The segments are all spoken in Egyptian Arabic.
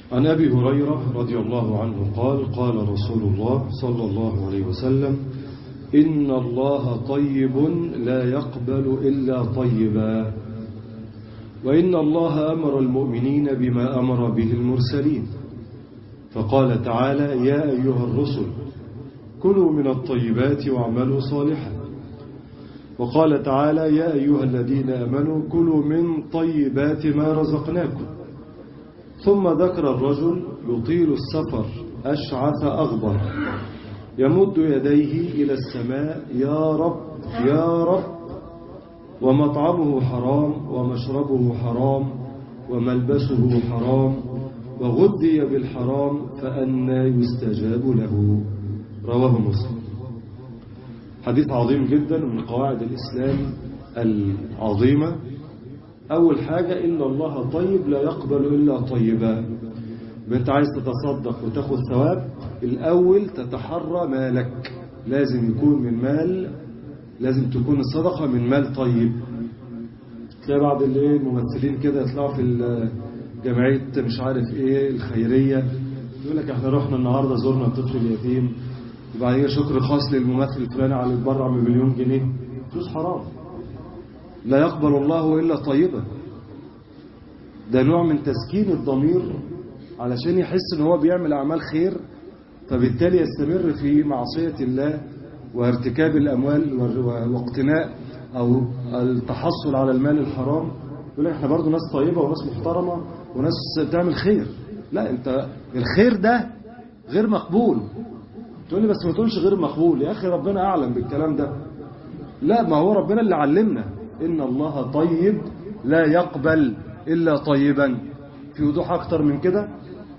عن أبي هريرة رضي الله عنه قال قال رسول الله صلى الله عليه وسلم إن الله طيب لا يقبل إلا طيبا وإن الله أمر المؤمنين بما أمر به المرسلين فقال تعالى يا أيها الرسل كلوا من الطيبات واعملوا صالحا وقال تعالى يا أيها الذين أمنوا كلوا من طيبات ما رزقناكم ثم ذكر الرجل يطيل السفر أشعث أغبر يمد يديه إلى السماء يا رب يا رب ومطعمه حرام ومشربه حرام وملبسه حرام وغذي بالحرام فأنا يستجاب له رواه مسلم حديث عظيم جدا من قواعد الإسلام العظيمة أول حاجة إن الله طيب لا يقبل إلا طيبا أنت عايز تتصدق وتاخذ ثواب الأول تتحرى مالك لازم يكون من مال لازم تكون الصدقة من مال طيب تلاقي بعض اللي الممثلين كده يطلعوا في جمعية مش عارف ايه الخيرية يقول لك احنا رحنا النهاردة زرنا الطفل اليتيم وبعدين شكر خاص للممثل الفلاني على يتبرع بمليون جنيه فلوس حرام لا يقبل الله إلا طيبا ده نوع من تسكين الضمير علشان يحس ان هو بيعمل أعمال خير فبالتالي يستمر في معصية الله وارتكاب الأموال واقتناء أو التحصل على المال الحرام يقول لك احنا برضو ناس طيبة وناس محترمة وناس تعمل خير لا انت الخير ده غير مقبول تقول لي بس ما تقولش غير مقبول يا أخي ربنا أعلم بالكلام ده لا ما هو ربنا اللي علمنا إن الله طيب لا يقبل إلا طيبا في وضوح أكتر من كده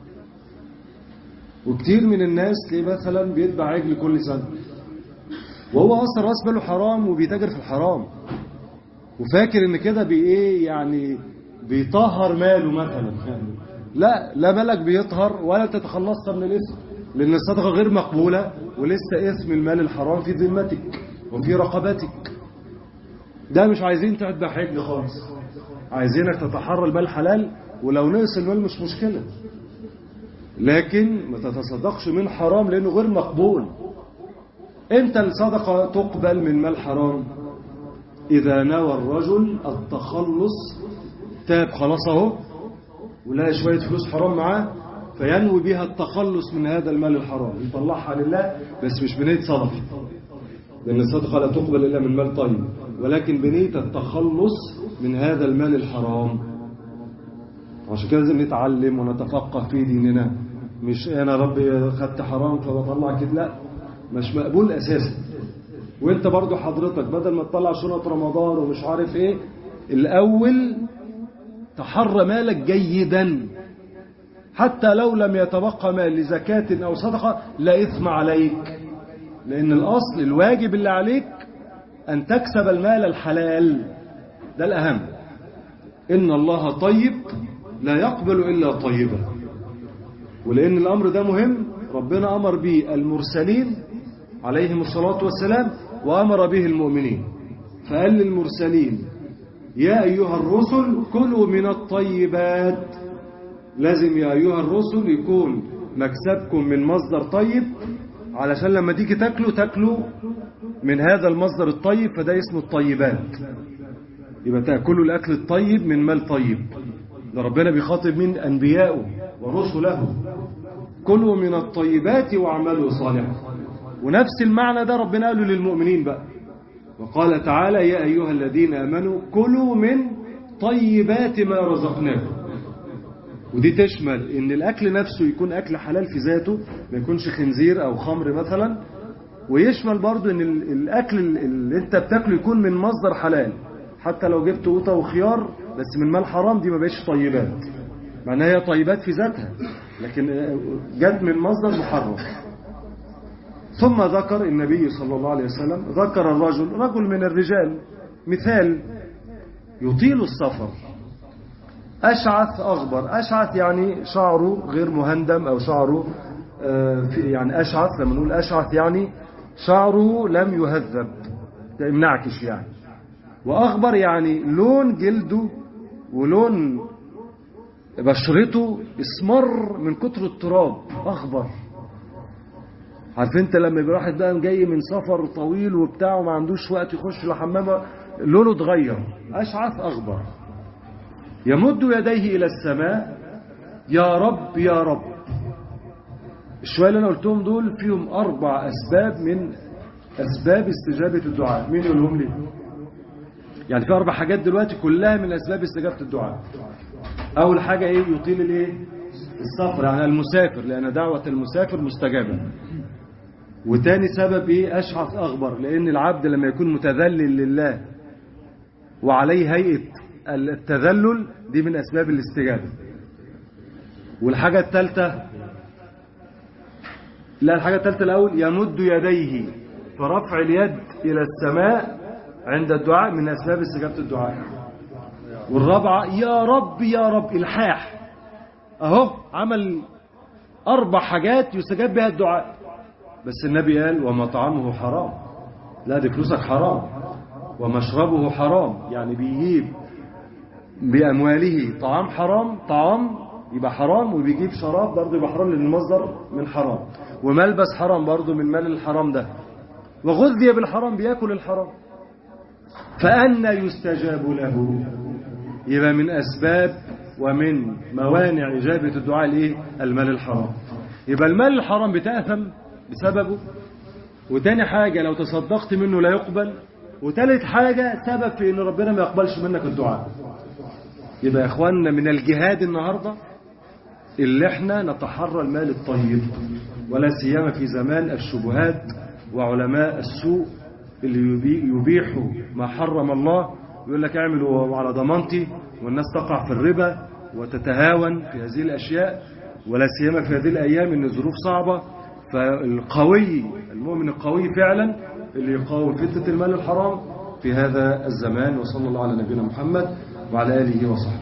وكتير من الناس ليه مثلا بيتبع عجل كل سنة وهو أصلا راس باله حرام وبيتاجر في الحرام وفاكر ان كده بايه يعني بيطهر ماله مثلا لا لا مالك بيطهر ولا تتخلصت من الاثم لان الصدقه غير مقبوله ولسه اثم المال الحرام في ذمتك وفي رقبتك ده مش عايزين تتبع حج خالص عايزينك تتحرى المال حلال ولو نقص المال مش مشكله لكن ما تتصدقش من حرام لانه غير مقبول امتى الصدقه تقبل من مال حرام إذا نوى الرجل التخلص تاب خلاص اهو ولا شوية فلوس حرام معاه فينوي بها التخلص من هذا المال الحرام يطلعها لله بس مش بنية صدقة لأن الصدقة لا تقبل إلا من مال طيب ولكن بنية التخلص من هذا المال الحرام عشان كده لازم نتعلم ونتفقه في ديننا مش أنا ربي خدت حرام فبطلع كده لا مش مقبول أساسا وانت برضو حضرتك بدل ما تطلع شنط رمضان ومش عارف ايه الاول تحرى مالك جيدا حتى لو لم يتبقى مال لزكاة او صدقة لا اثم عليك لان الاصل الواجب اللي عليك ان تكسب المال الحلال ده الاهم ان الله طيب لا يقبل الا طيبا ولان الامر ده مهم ربنا امر به المرسلين عليهم الصلاة والسلام وأمر به المؤمنين فقال للمرسلين يا أيها الرسل كلوا من الطيبات لازم يا أيها الرسل يكون مكسبكم من مصدر طيب علشان لما تيجي تاكلوا تاكلوا من هذا المصدر الطيب فده اسمه الطيبات يبقى تاكلوا الأكل الطيب من مال طيب ده ربنا بيخاطب من أنبيائه ورسله كلوا من الطيبات واعملوا صالحا ونفس المعنى ده ربنا قاله للمؤمنين بقى وقال تعالى يا أيها الذين أمنوا كلوا من طيبات ما رزقناكم ودي تشمل ان الأكل نفسه يكون أكل حلال في ذاته ما يكونش خنزير أو خمر مثلا ويشمل برضو ان الأكل اللي انت بتاكله يكون من مصدر حلال حتى لو جبت قوطة وخيار بس من مال حرام دي ما بقتش طيبات معناها هي طيبات في ذاتها لكن جت من مصدر محرم ثم ذكر النبي صلى الله عليه وسلم ذكر الرجل رجل من الرجال مثال يطيل السفر أشعث أغبر أشعث يعني شعره غير مهندم أو شعره يعني أشعث لما نقول أشعث يعني شعره لم يهذب منعكش يعني وأغبر يعني لون جلده ولون بشرته اسمر من كتر التراب اخضر عارف انت لما يبقى واحد بقى جاي من سفر طويل وبتاع وما عندوش وقت يخش الحمام لونه اتغير اشعث اخضر يمد يديه الى السماء يا رب يا رب الشوية اللي انا قلتهم دول فيهم اربع اسباب من اسباب استجابة الدعاء مين يقولهم لي يعني في اربع حاجات دلوقتي كلها من اسباب استجابة الدعاء اول حاجة ايه يطيل الايه السفر يعني المسافر لان دعوة المسافر مستجابة وتاني سبب ايه اشعث اغبر لان العبد لما يكون متذلل لله وعليه هيئة التذلل دي من اسباب الاستجابة والحاجة الثالثة لا الحاجة الثالثة الأول يمد يديه فرفع اليد إلى السماء عند الدعاء من أسباب استجابة الدعاء والرابعة يا رب يا رب الحاح أهو عمل أربع حاجات يستجاب بها الدعاء بس النبي قال ومطعمه حرام لا دي فلوسك حرام ومشربه حرام يعني بيجيب بأمواله طعام حرام طعام يبقى حرام وبيجيب شراب برضه يبقى حرام لأن المصدر من حرام وملبس حرام برضه من مال الحرام ده وغذي بالحرام بياكل الحرام فأنا يستجاب له يبقى من أسباب ومن موانع إجابة الدعاء الإيه؟ المال الحرام يبقى المال الحرام بتأثم بسببه وتاني حاجة لو تصدقت منه لا يقبل وتالت حاجة سبب في ان ربنا ما يقبلش منك الدعاء يبقى يا اخواننا من الجهاد النهاردة اللي احنا نتحرى المال الطيب ولا سيما في زمان الشبهات وعلماء السوء اللي يبيحوا ما حرم الله يقول لك اعملوا على ضمانتي والناس تقع في الربا وتتهاون في هذه الأشياء ولا سيما في هذه الأيام ان الظروف صعبة فالقوي المؤمن القوي فعلا اللي يقاوم فتنة المال الحرام في هذا الزمان وصلى الله على نبينا محمد وعلى آله وصحبه